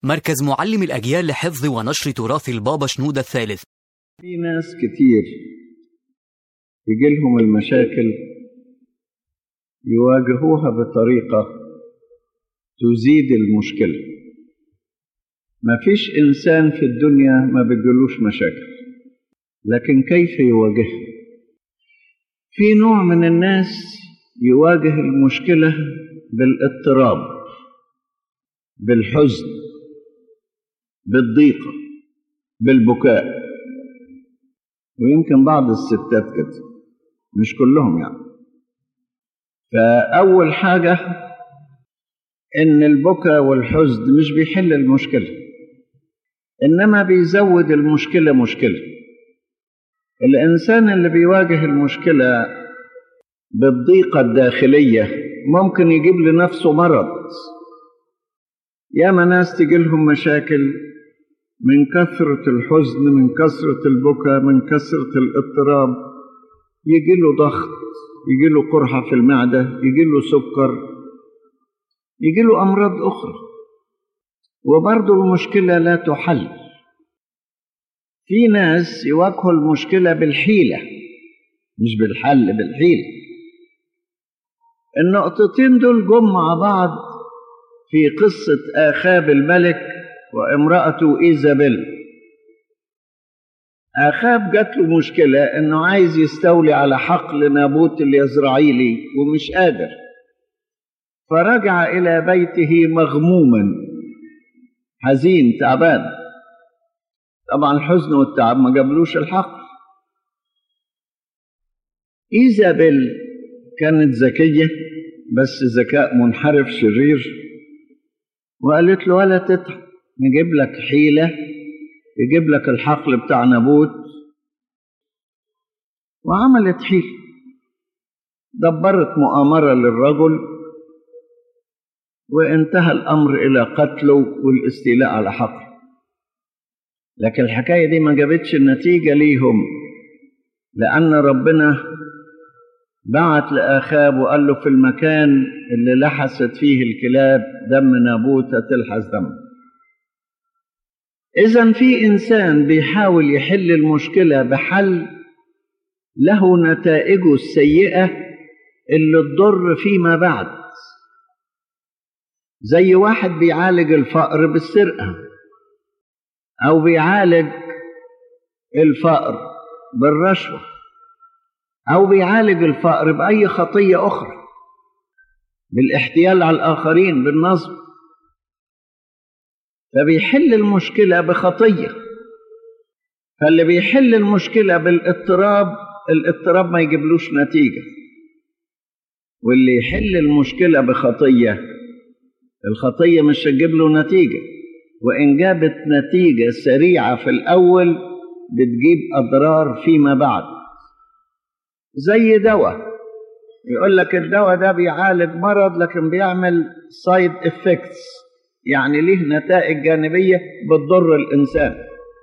مركز معلم الأجيال لحفظ ونشر تراث البابا شنودة الثالث في ناس كتير يجي لهم المشاكل يواجهوها بطريقة تزيد المشكلة ما فيش إنسان في الدنيا ما بيجيلوش مشاكل لكن كيف يواجهها في نوع من الناس يواجه المشكلة بالاضطراب بالحزن بالضيقة بالبكاء ويمكن بعض الستات كده مش كلهم يعني فأول حاجة إن البكاء والحزن مش بيحل المشكلة إنما بيزود المشكلة مشكلة الإنسان اللي بيواجه المشكلة بالضيقة الداخلية ممكن يجيب لنفسه مرض ياما ناس تجي لهم مشاكل من كثرة الحزن من كثرة البكاء من كثرة الاضطراب يجي له ضغط يجي له قرحة في المعدة يجي له سكر يجي له أمراض أخرى وبرضه المشكلة لا تحل في ناس يواجهوا المشكلة بالحيلة مش بالحل بالحيلة النقطتين دول جم مع بعض في قصة آخاب الملك وامرأته إيزابيل آخاب جات له مشكلة إنه عايز يستولي على حقل نابوت اليزرعيلي ومش قادر فرجع إلى بيته مغموما حزين تعبان طبعا الحزن والتعب ما جابلوش الحق إيزابيل كانت ذكية بس ذكاء منحرف شرير وقالت له ولا تتعب نجيب لك حيلة يجيب لك الحقل بتاع نابوت وعملت حيلة دبرت مؤامرة للرجل وانتهى الأمر إلى قتله والاستيلاء على حقله لكن الحكاية دي ما جابتش النتيجة ليهم لأن ربنا بعت لآخاب وقال له في المكان اللي لحست فيه الكلاب دم نابوت تلحس دم إذا في إنسان بيحاول يحل المشكلة بحل له نتائجه السيئة اللي تضر فيما بعد زي واحد بيعالج الفقر بالسرقة أو بيعالج الفقر بالرشوة أو بيعالج الفقر بأي خطية أخرى بالاحتيال على الآخرين بالنصب فبيحل المشكلة بخطية فاللي بيحل المشكلة بالاضطراب الاضطراب ما يجيبلوش نتيجة واللي يحل المشكلة بخطية الخطية مش هتجيب له نتيجة وإن جابت نتيجة سريعة في الأول بتجيب أضرار فيما بعد زي دواء يقول لك الدواء ده بيعالج مرض لكن بيعمل سايد افكتس يعني ليه نتائج جانبية بتضر الإنسان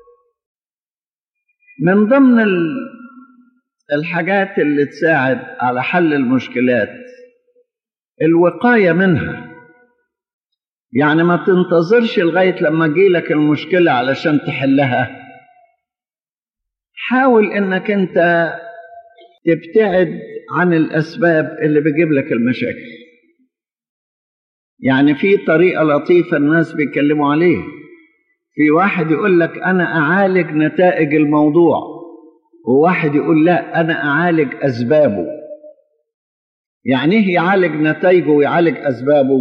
من ضمن الحاجات اللي تساعد على حل المشكلات الوقاية منها يعني ما تنتظرش لغاية لما تجيلك المشكلة علشان تحلها حاول انك انت تبتعد عن الأسباب اللي بتجيب لك المشاكل يعني في طريقة لطيفة الناس بيتكلموا عليها في واحد يقول لك أنا أعالج نتائج الموضوع وواحد يقول لا أنا أعالج أسبابه يعني إيه يعالج نتائجه ويعالج أسبابه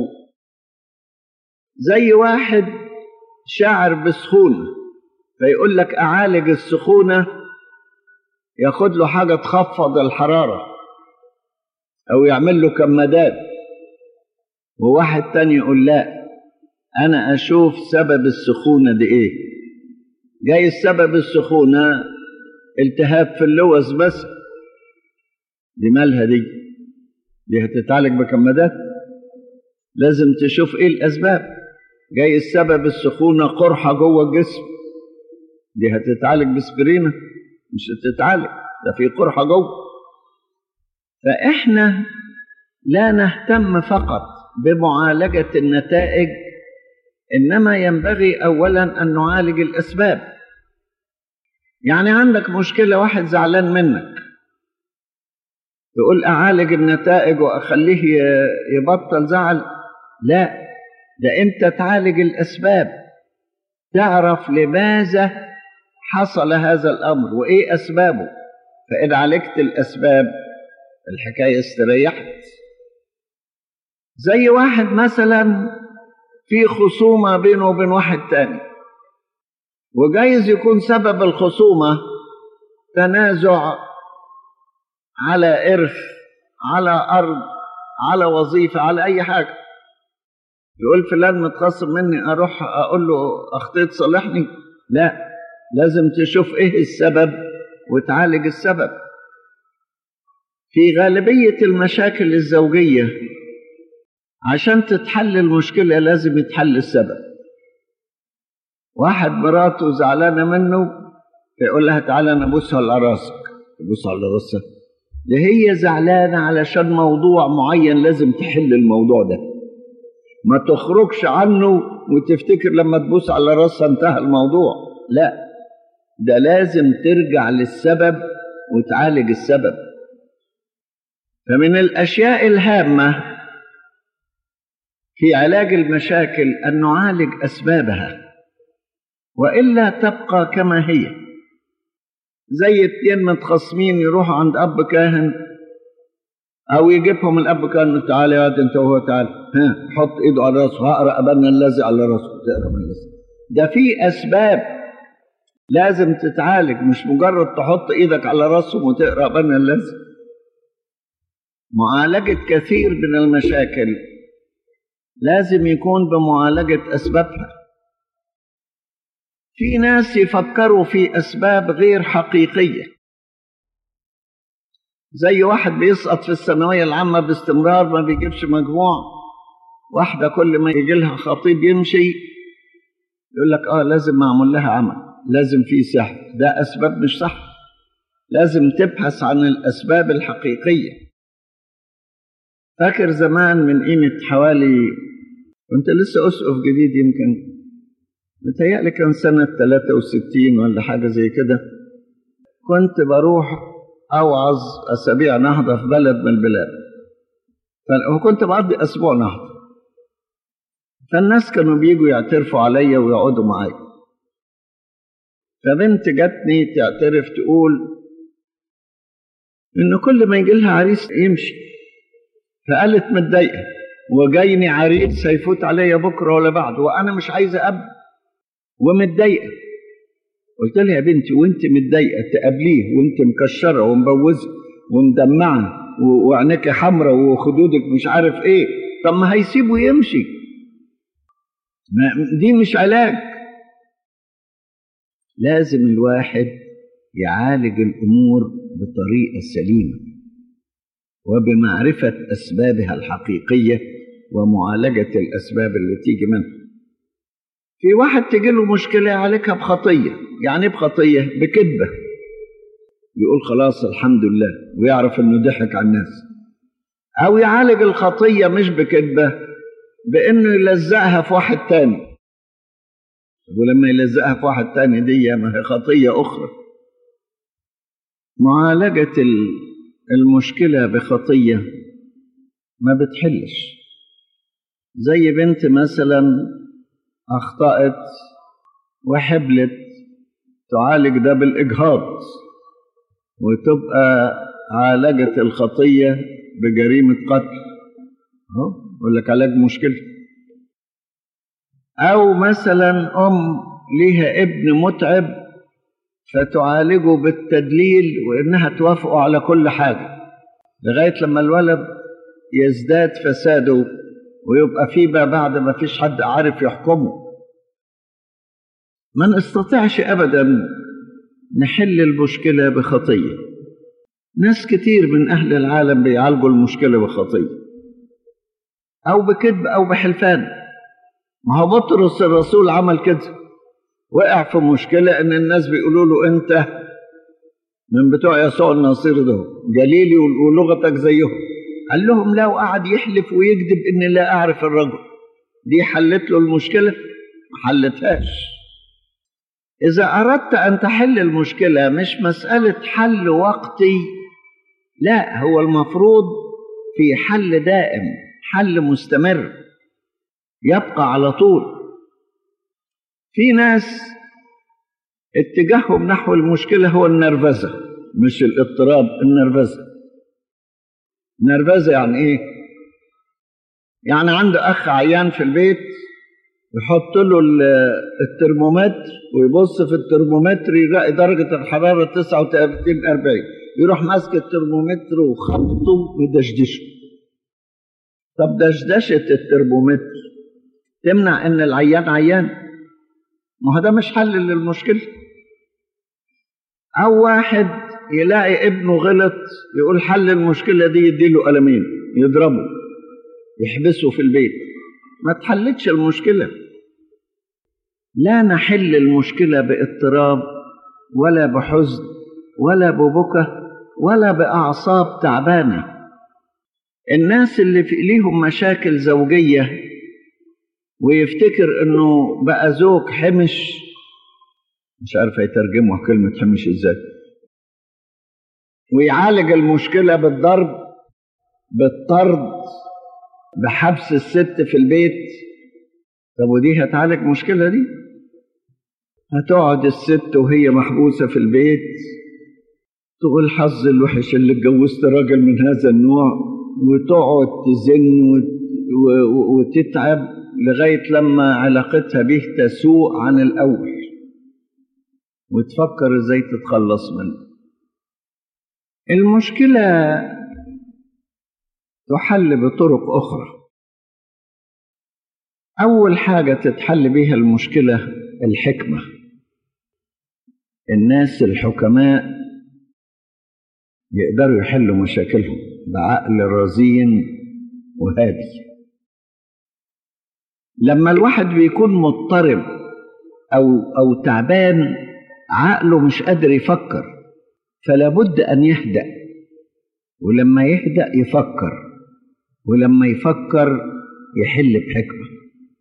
زي واحد شاعر بسخونة فيقول لك أعالج السخونة ياخد له حاجة تخفض الحرارة أو يعمل له كمادات وواحد تاني يقول لا أنا أشوف سبب السخونة دي إيه جاي السبب السخونة التهاب في اللوز بس دي مالها دي دي هتتعالج بكمادات لازم تشوف ايه الاسباب جاي السبب السخونه قرحه جوه الجسم دي هتتعالج بسبرينه مش هتتعالج ده في قرحه جوه فاحنا لا نهتم فقط بمعالجه النتائج إنما ينبغي أولا أن نعالج الأسباب يعني عندك مشكلة واحد زعلان منك يقول أعالج النتائج وأخليه يبطل زعل لا ده أنت تعالج الأسباب تعرف لماذا حصل هذا الأمر وإيه أسبابه فإن عالجت الأسباب الحكاية استريحت زي واحد مثلا في خصومة بينه وبين واحد تاني وجايز يكون سبب الخصومة تنازع على إرث على أرض على وظيفة على أي حاجة يقول فلان متخصم مني أروح أقول له أخطيت صالحني لا لازم تشوف إيه السبب وتعالج السبب في غالبية المشاكل الزوجية عشان تتحل المشكلة لازم يتحل السبب واحد مراته زعلانة منه فيقول لها تعالى أنا أبوسها على راسك تبوس على راسها ده هي زعلانة علشان موضوع معين لازم تحل الموضوع ده ما تخرجش عنه وتفتكر لما تبوس على راسها انتهى الموضوع لا ده لازم ترجع للسبب وتعالج السبب فمن الأشياء الهامة في علاج المشاكل أن نعالج أسبابها وإلا تبقى كما هي زي اتنين متخاصمين يروحوا عند أب كاهن أو يجيبهم الأب كاهن تعالى يا واد أنت وهو تعالى ها حط إيده على راسه هقرأ أبانا الذي على راسه تقرأ من الذي ده في أسباب لازم تتعالج مش مجرد تحط إيدك على راسهم وتقرأ أبانا الذي معالجة كثير من المشاكل لازم يكون بمعالجة أسبابها في ناس يفكروا في أسباب غير حقيقية زي واحد بيسقط في الثانوية العامة باستمرار ما بيجيبش مجموع واحدة كل ما يجي لها خطيب يمشي يقول لك اه لازم معمول لها عمل لازم في سحر ده أسباب مش صح لازم تبحث عن الأسباب الحقيقية فاكر زمان من قيمة حوالي كنت لسه أسقف جديد يمكن متهيألي كان سنة 63 ولا حاجة زي كده كنت بروح أوعظ أسابيع نهضة في بلد من البلاد وكنت بقضي أسبوع نهضة فالناس كانوا بيجوا يعترفوا عليا ويقعدوا معايا فبنت جاتني تعترف تقول إن كل ما يجي لها عريس يمشي فقالت متضايقة وجايني عريس هيفوت عليا بكرة ولا بعد وأنا مش عايزة أب ومتضايقة قلت لها يا بنتي وانت متضايقة تقابليه وانت مكشرة ومبوزة ومدمعة وعينيك حمرة وخدودك مش عارف ايه طب ما هيسيبه يمشي ما دي مش علاج لازم الواحد يعالج الأمور بطريقة سليمة وبمعرفة أسبابها الحقيقية ومعالجة الأسباب اللي تيجي منها في واحد تجي له مشكلة يعالجها بخطية يعني بخطية بكذبة يقول خلاص الحمد لله ويعرف انه ضحك على الناس او يعالج الخطية مش بكذبة بانه يلزقها في واحد تاني ولما يلزقها في واحد تاني دي ما هي خطية اخرى معالجة المشكلة بخطية ما بتحلش زي بنت مثلا أخطأت وحبلت تعالج ده بالإجهاض وتبقى عالجت الخطية بجريمة قتل أهو يقول لك علاج مشكلة أو مثلا أم ليها ابن متعب فتعالجه بالتدليل وإنها توافقه على كل حاجة لغاية لما الولد يزداد فساده ويبقى في بقى بعد ما فيش حد عارف يحكمه ما نستطيعش ابدا نحل المشكله بخطيه ناس كتير من اهل العالم بيعالجوا المشكله بخطيه او بكذب او بحلفان ما هو بطرس الرسول عمل كده وقع في مشكله ان الناس بيقولوا له انت من بتوع يسوع الناصر ده جليلي ولغتك زيهم قال لهم لا وقعد يحلف ويكذب اني لا اعرف الرجل دي حلت له المشكله حلتهاش إذا أردت أن تحل المشكلة مش مسألة حل وقتي لا هو المفروض في حل دائم حل مستمر يبقى على طول في ناس اتجاههم نحو المشكلة هو النرفزة مش الاضطراب النرفزة نرفزة يعني ايه يعني عنده اخ عيان في البيت يحط له الترمومتر ويبص في الترمومتر يلاقي درجة الحرارة 39 40 يروح ماسك الترمومتر وخبطه ويدشدشه طب دشدشة الترمومتر تمنع ان العيان عيان ما هو ده مش حل للمشكلة أو واحد يلاقي ابنه غلط يقول حل المشكلة دي يديله قلمين يضربه يحبسه في البيت ما تحلتش المشكلة لا نحل المشكلة باضطراب ولا بحزن ولا ببكى ولا بأعصاب تعبانة الناس اللي في ليهم مشاكل زوجية ويفتكر انه بقى زوج حمش مش عارف يترجموا كلمة حمش ازاي ويعالج المشكلة بالضرب بالطرد بحبس الست في البيت طب ودي هتعالج المشكلة دي هتقعد الست وهي محبوسة في البيت تقول حظ الوحش اللي اتجوزت راجل من هذا النوع وتقعد تزن وتتعب لغاية لما علاقتها به تسوء عن الأول وتفكر ازاي تتخلص منه المشكلة تحل بطرق أخرى أول حاجة تتحل بها المشكلة الحكمة الناس الحكماء يقدروا يحلوا مشاكلهم بعقل رزين وهادي لما الواحد بيكون مضطرب أو أو تعبان عقله مش قادر يفكر فلا بد أن يهدأ ولما يهدأ يفكر ولما يفكر يحل بحكمة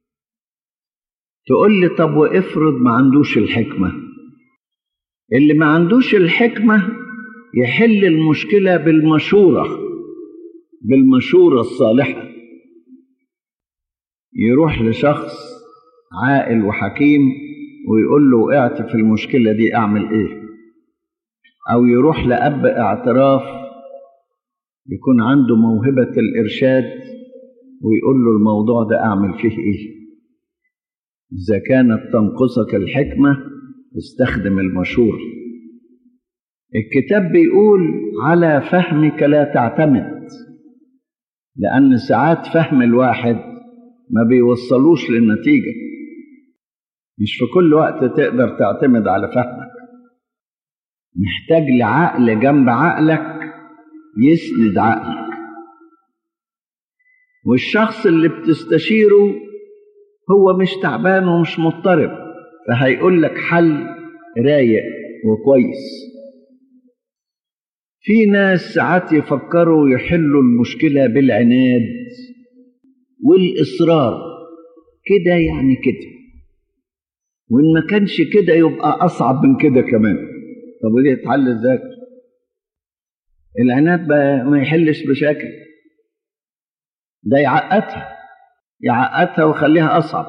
تقول لي طب وافرض ما عندوش الحكمة اللي ما عندوش الحكمة يحل المشكلة بالمشورة بالمشورة الصالحة يروح لشخص عاقل وحكيم ويقول له وقعت في المشكلة دي أعمل إيه أو يروح لأب اعتراف يكون عنده موهبة الإرشاد ويقول له الموضوع ده أعمل فيه إيه إذا كانت تنقصك الحكمة استخدم المشورة الكتاب بيقول على فهمك لا تعتمد لأن ساعات فهم الواحد ما بيوصلوش للنتيجة مش في كل وقت تقدر تعتمد على فهمك محتاج لعقل جنب عقلك يسند عقلك والشخص اللي بتستشيره هو مش تعبان ومش مضطرب فهيقول لك حل رايق وكويس في ناس ساعات يفكروا يحلوا المشكلة بالعناد والإصرار كده يعني كده وإن ما كانش كده يبقى أصعب من كده كمان طب ودي تتحل ازاي؟ العناد ما يحلش مشاكل ده يعقدها يعقدها ويخليها أصعب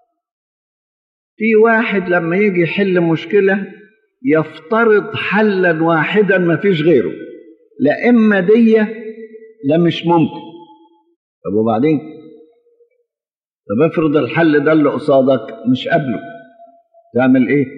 في واحد لما يجي يحل مشكلة يفترض حلا واحدا ما فيش غيره لا إما دي لا مش ممكن طب وبعدين طب افرض الحل ده اللي قصادك مش قابله تعمل ايه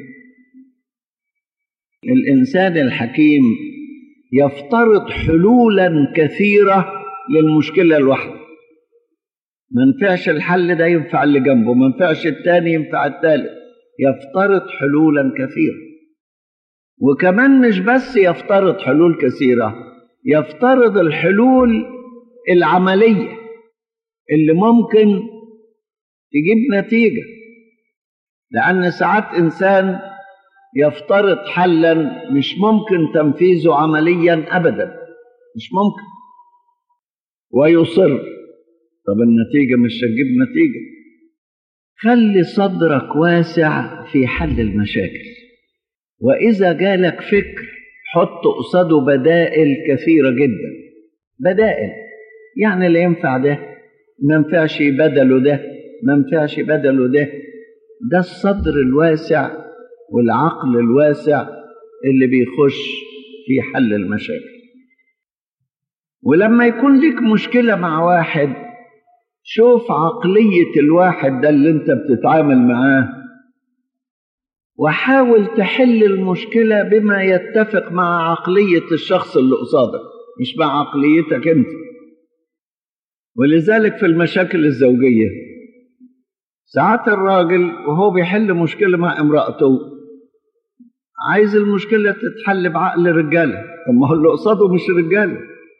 الانسان الحكيم يفترض حلولا كثيره للمشكله الواحده ما ينفعش الحل ده ينفع اللي جنبه ما ينفعش التاني ينفع التالت يفترض حلولا كثيره وكمان مش بس يفترض حلول كثيره يفترض الحلول العمليه اللي ممكن تجيب نتيجه لان ساعات انسان يفترض حلا مش ممكن تنفيذه عمليا ابدا مش ممكن ويصر طب النتيجه مش هتجيب نتيجه خلي صدرك واسع في حل المشاكل وإذا جالك فكر حط قصاده بدائل كثيرة جدا بدائل يعني اللي ينفع ده ما ينفعش بدله ده ما ينفعش بدله ده ده الصدر الواسع والعقل الواسع اللي بيخش في حل المشاكل ولما يكون لك مشكلة مع واحد شوف عقلية الواحد ده اللي انت بتتعامل معاه وحاول تحل المشكلة بما يتفق مع عقلية الشخص اللي قصادك مش مع عقليتك انت ولذلك في المشاكل الزوجية ساعات الراجل وهو بيحل مشكلة مع امرأته عايز المشكلة تتحل بعقل رجالة طب ما هو اللي قصاده مش رجالة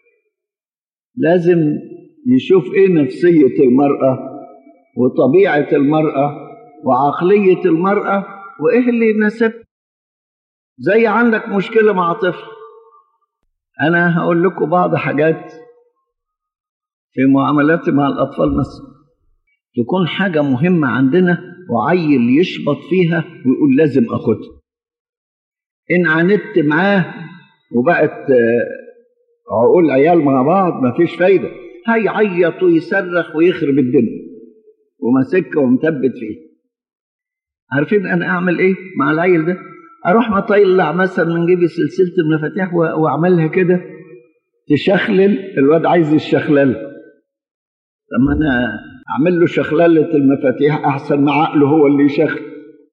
لازم يشوف ايه نفسية المرأة وطبيعة المرأة وعقلية المرأة وايه اللي يناسبها زي عندك مشكلة مع طفل انا هقول لكم بعض حاجات في معاملاتي مع الاطفال مثلا تكون حاجة مهمة عندنا وعيل يشبط فيها ويقول لازم اخدها ان عاندت معاه وبقت عقول عيال مع بعض مفيش فايدة هيعيط ويصرخ ويخرب الدنيا وماسكها ومثبت فيه عارفين انا اعمل ايه مع العيل ده اروح مطلع مثلا من جيبي سلسله المفاتيح واعملها كده تشخلل الواد عايز يشخلل لما انا اعمل له شخلله المفاتيح احسن ما عقله هو اللي يشخل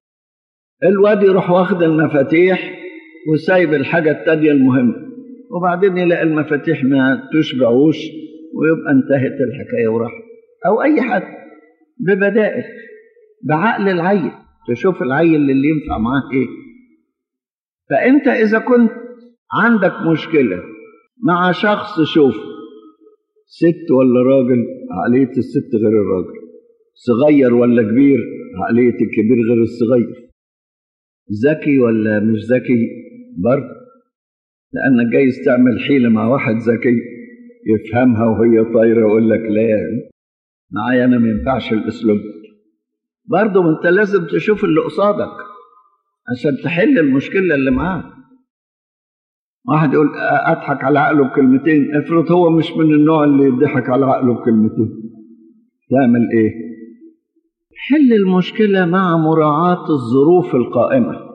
الواد يروح واخد المفاتيح وسايب الحاجه التانيه المهمه وبعدين يلاقي المفاتيح ما تشبعوش ويبقى انتهت الحكايه وراح او اي حد ببدائل بعقل العيل تشوف العيل اللي ينفع معاه ايه فانت اذا كنت عندك مشكله مع شخص شوف ست ولا راجل عقليه الست غير الراجل صغير ولا كبير عقليه الكبير غير الصغير ذكي ولا مش ذكي برضه لانك جايز تعمل حيله مع واحد ذكي يفهمها وهي طايره يقول لك لا معايا انا ما ينفعش الاسلوب برضه ما انت لازم تشوف اللي قصادك عشان تحل المشكله اللي معاك واحد يقول اضحك على عقله بكلمتين افرض هو مش من النوع اللي يضحك على عقله بكلمتين تعمل ايه حل المشكله مع مراعاه الظروف القائمه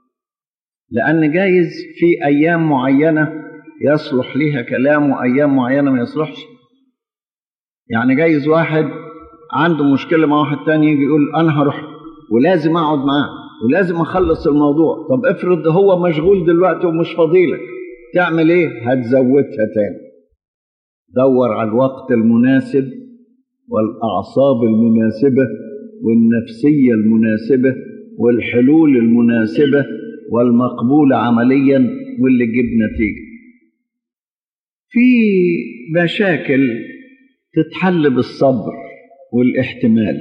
لان جايز في ايام معينه يصلح ليها كلام وايام معينه ما يصلحش يعني جايز واحد عنده مشكله مع واحد تاني يجي يقول انا هروح ولازم اقعد معاه ولازم اخلص الموضوع طب افرض هو مشغول دلوقتي ومش فاضيلك تعمل ايه هتزودها تاني دور على الوقت المناسب والاعصاب المناسبه والنفسيه المناسبه والحلول المناسبه والمقبوله عمليا واللي تجيب نتيجه في مشاكل تتحل بالصبر والاحتمال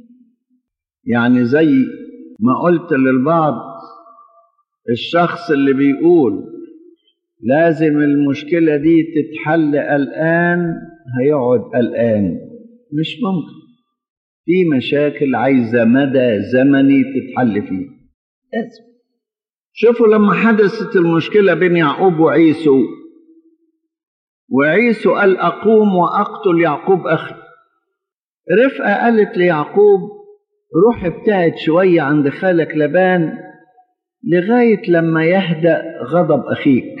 يعني زي ما قلت للبعض الشخص اللي بيقول لازم المشكلة دي تتحل الآن هيقعد الآن مش ممكن في مشاكل عايزة مدى زمني تتحل فيه لازم شوفوا لما حدثت المشكلة بين يعقوب وعيسو وعيسو قال أقوم وأقتل يعقوب أخي رفقة قالت ليعقوب روح ابتعد شوية عند خالك لبان لغاية لما يهدأ غضب أخيك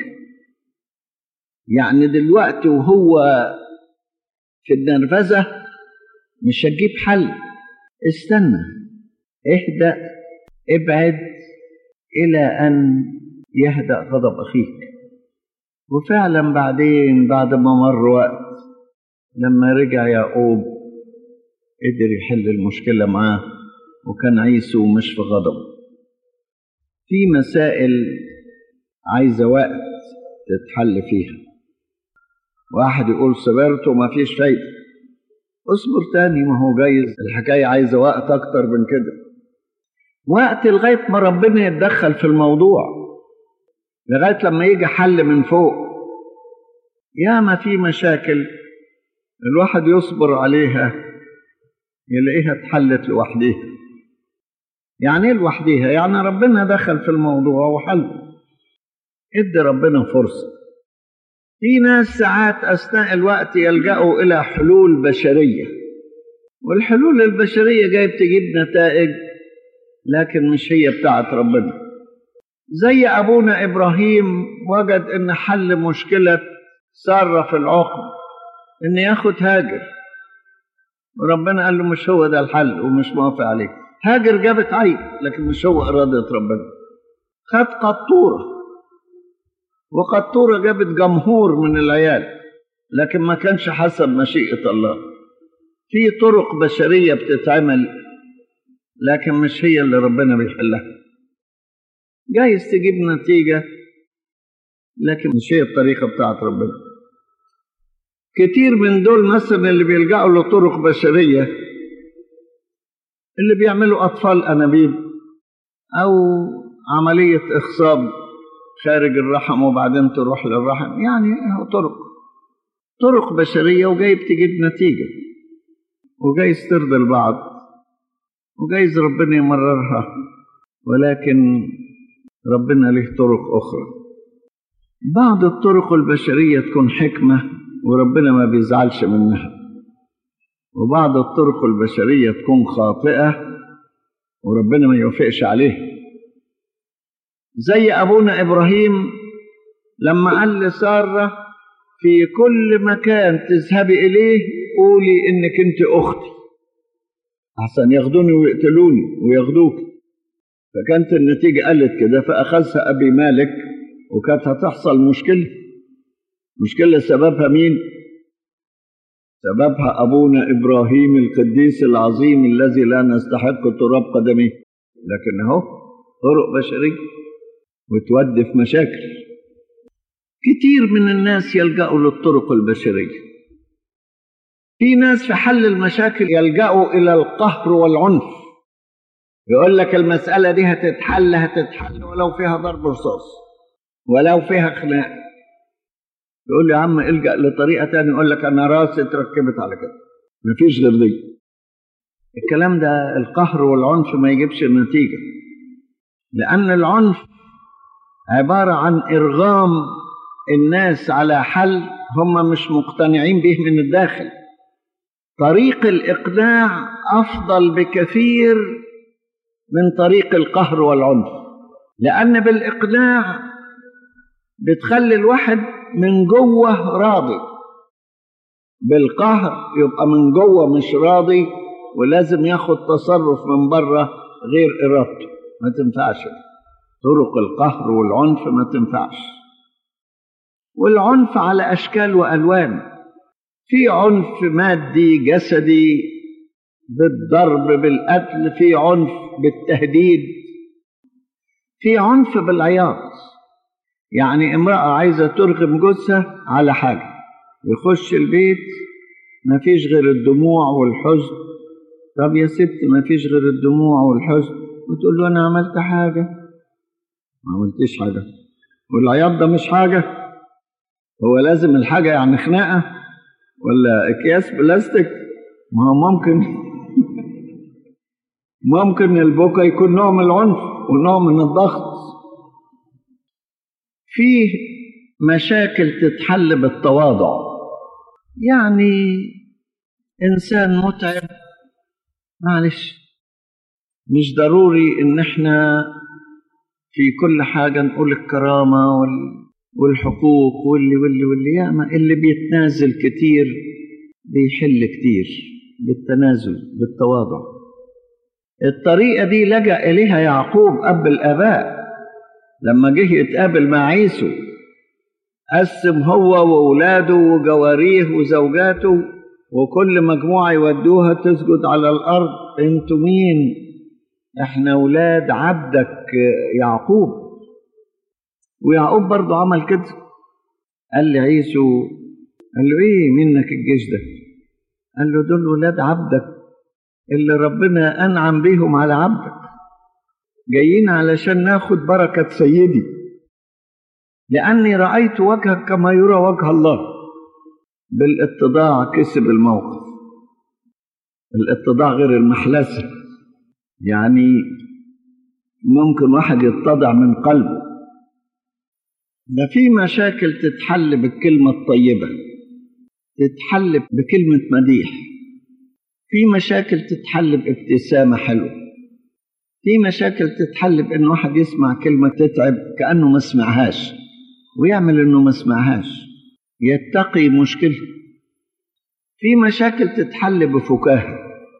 يعني دلوقتي وهو في النرفزة مش هتجيب حل استنى اهدأ ابعد إلى أن يهدأ غضب أخيك وفعلا بعدين بعد ما مر وقت لما رجع يعقوب قدر يحل المشكلة معاه وكان عيسو مش في غضب في مسائل عايزة وقت تتحل فيها واحد يقول صبرت وما فيش فايدة اصبر تاني ما هو جايز الحكاية عايزة وقت أكتر من كده وقت لغاية ما ربنا يتدخل في الموضوع لغاية لما يجي حل من فوق ياما في مشاكل الواحد يصبر عليها يلاقيها اتحلت لوحديها يعني ايه لوحديها يعني ربنا دخل في الموضوع وحل ادي ربنا فرصة في ناس ساعات أثناء الوقت يلجأوا إلى حلول بشرية والحلول البشرية جاية بتجيب نتائج لكن مش هي بتاعت ربنا زي أبونا إبراهيم وجد إن حل مشكلة سارة في العقم إن ياخد هاجر وربنا قال له مش هو ده الحل ومش موافق عليه هاجر جابت عيب لكن مش هو إرادة ربنا خد قطورة وقطورة جابت جمهور من العيال لكن ما كانش حسب مشيئة الله في طرق بشرية بتتعمل لكن مش هي اللي ربنا بيحلها جايز تجيب نتيجة لكن مش هي الطريقة بتاعت ربنا كتير من دول مثلا اللي بيلجأوا لطرق بشرية اللي بيعملوا أطفال أنابيب أو عملية إخصاب خارج الرحم وبعدين تروح للرحم يعني طرق طرق بشرية وجايب تجيب نتيجة وجايز ترضي البعض وجايز ربنا يمررها ولكن ربنا له طرق أخرى بعض الطرق البشرية تكون حكمة وربنا ما بيزعلش منها وبعض الطرق البشرية تكون خاطئة وربنا ما يوافقش عليها زي أبونا إبراهيم لما قال لسارة في كل مكان تذهبي إليه قولي إنك أنت أختي أحسن ياخدوني ويقتلوني وياخدوك فكانت النتيجة قالت كده فأخذها أبي مالك وكانت هتحصل مشكلة مشكلة سببها مين؟ سببها أبونا إبراهيم القديس العظيم الذي لا نستحق تراب قدمه لكن أهو طرق بشرية وتودي في مشاكل كتير من الناس يلجأوا للطرق البشرية في ناس في حل المشاكل يلجأوا إلى القهر والعنف يقول لك المسألة دي هتتحل هتتحل ولو فيها ضرب رصاص ولو فيها خناق يقول لي يا عم الجأ لطريقة تانية يقول لك أنا راسي اتركبت على كده مفيش غير دي الكلام ده القهر والعنف ما يجيبش نتيجة لأن العنف عبارة عن إرغام الناس على حل هم مش مقتنعين به من الداخل طريق الإقناع أفضل بكثير من طريق القهر والعنف لأن بالإقناع بتخلي الواحد من جوه راضي بالقهر يبقى من جوه مش راضي ولازم ياخد تصرف من بره غير إرادته ما تنفعش طرق القهر والعنف ما تنفعش والعنف على أشكال وألوان في عنف مادي جسدي بالضرب بالقتل في عنف بالتهديد في عنف بالعياط يعني امرأة عايزة ترغم جوزها على حاجة يخش البيت ما فيش غير الدموع والحزن طب يا ست ما فيش غير الدموع والحزن وتقول له أنا عملت حاجة ما عملتش حاجة والعياط ده مش حاجة هو لازم الحاجة يعني خناقة ولا أكياس بلاستيك ما هو ممكن ممكن البكا يكون نوع من العنف ونوع من الضغط فيه مشاكل تتحل بالتواضع يعني إنسان متعب معلش مش ضروري إن إحنا في كل حاجة نقول الكرامة وال... والحقوق واللي واللي واللي ياما اللي بيتنازل كتير بيحل كتير بالتنازل بالتواضع الطريقة دي لجأ إليها يعقوب أب الآباء لما جه يتقابل مع عيسو قسم هو وأولاده وجواريه وزوجاته وكل مجموعة يودوها تسجد على الأرض انتوا مين احنا أولاد عبدك يعقوب ويعقوب برضه عمل كده قال لي عيسو قال له ايه منك الجيش ده قال له دول ولاد عبدك اللي ربنا أنعم بيهم على عبدك جايين علشان ناخد بركة سيدي لأني رأيت وجهك كما يرى وجه الله بالاتضاع كسب الموقف الاتضاع غير المحلسة يعني ممكن واحد يتضع من قلبه ده في مشاكل تتحل بالكلمة الطيبة تتحل بكلمة مديح في مشاكل تتحل بابتسامة حلوة في مشاكل تتحل بأن واحد يسمع كلمة تتعب كأنه ما سمعهاش ويعمل أنه ما سمعهاش يتقي مشكلة في مشاكل تتحل بفكاهة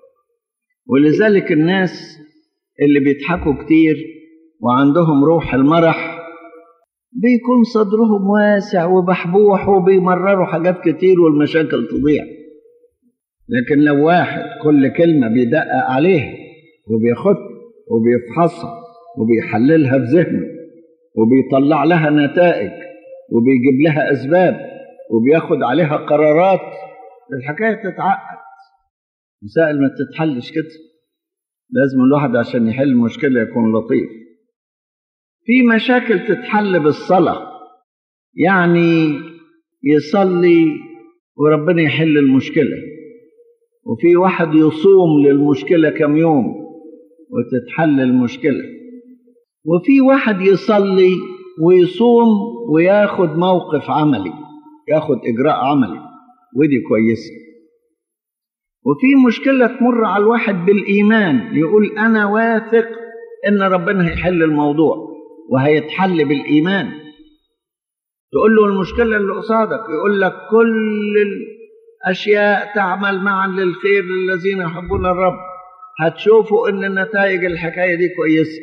ولذلك الناس اللي بيضحكوا كتير وعندهم روح المرح بيكون صدرهم واسع وبحبوح وبيمرروا حاجات كتير والمشاكل تضيع لكن لو واحد كل كلمة بيدقق عليها وبياخدها وبيفحصها وبيحللها في ذهنه وبيطلع لها نتائج وبيجيب لها أسباب وبياخد عليها قرارات الحكاية تتعقد مسائل ما تتحلش كده لازم الواحد عشان يحل المشكلة يكون لطيف في مشاكل تتحل بالصلاة يعني يصلي وربنا يحل المشكلة وفي واحد يصوم للمشكلة كم يوم وتتحل المشكلة وفي واحد يصلي ويصوم وياخد موقف عملي ياخد إجراء عملي ودي كويسة وفي مشكلة تمر على الواحد بالإيمان يقول أنا واثق إن ربنا هيحل الموضوع وهيتحل بالإيمان تقول له المشكلة اللي قصادك يقول لك كل الأشياء تعمل معا للخير للذين يحبون الرب هتشوفوا إن نتائج الحكاية دي كويسة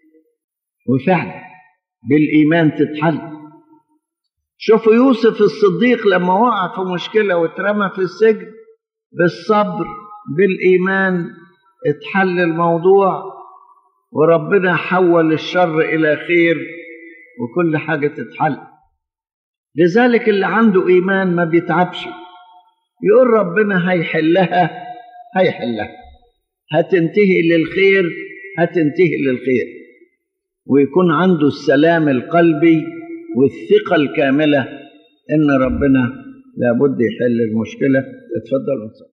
وفعلا بالإيمان تتحل شوفوا يوسف الصديق لما وقع في مشكلة واترمى في السجن بالصبر بالإيمان اتحل الموضوع وربنا حول الشر إلى خير وكل حاجة تتحل لذلك اللي عنده إيمان ما بيتعبش يقول ربنا هيحلها هيحلها هتنتهي للخير هتنتهي للخير ويكون عنده السلام القلبي والثقة الكاملة إن ربنا لابد يحل المشكلة اتفضل